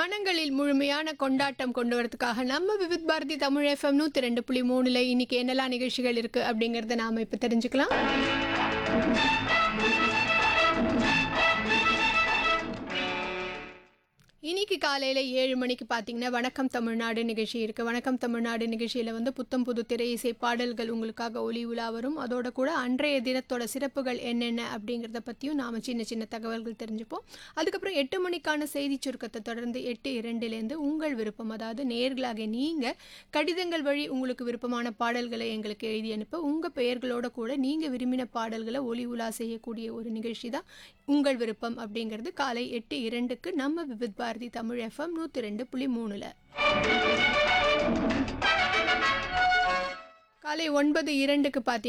மனங்களில் முழுமையான கொண்டாட்டம் கொண்டு வரதுக்காக நம்ம விவித் பாரதி தமிழ் எஃப்எம் நூற்றி ரெண்டு புள்ளி மூணுல இன்னைக்கு என்னெல்லாம் நிகழ்ச்சிகள் இருக்கு அப்படிங்கறத நாம இப்போ தெரிஞ்சுக்கலாம் இன்னைக்கு காலையில் ஏழு மணிக்கு பார்த்தீங்கன்னா வணக்கம் தமிழ்நாடு நிகழ்ச்சி இருக்குது வணக்கம் தமிழ்நாடு நிகழ்ச்சியில் வந்து புத்தம் புது திரை இசை பாடல்கள் உங்களுக்காக ஒளி உலா வரும் அதோட கூட அன்றைய தினத்தோட சிறப்புகள் என்னென்ன அப்படிங்கிறத பற்றியும் நாம் சின்ன சின்ன தகவல்கள் தெரிஞ்சுப்போம் அதுக்கப்புறம் எட்டு மணிக்கான செய்தி சுருக்கத்தை தொடர்ந்து எட்டு இரண்டுலேருந்து உங்கள் விருப்பம் அதாவது நேர்களாக நீங்கள் கடிதங்கள் வழி உங்களுக்கு விருப்பமான பாடல்களை எங்களுக்கு எழுதி அனுப்ப உங்கள் பெயர்களோட கூட நீங்கள் விரும்பின பாடல்களை ஒளி உலா செய்யக்கூடிய ஒரு நிகழ்ச்சி தான் உங்கள் விருப்பம் அப்படிங்கிறது காலை எட்டு இரண்டுக்கு நம்ம விவித் பாரதி தமிழ் எஃப்எம் நூற்றி ரெண்டு புள்ளி மூணில் காலை ஒன்பது இரண்டுக்கு பார்த்தீங்க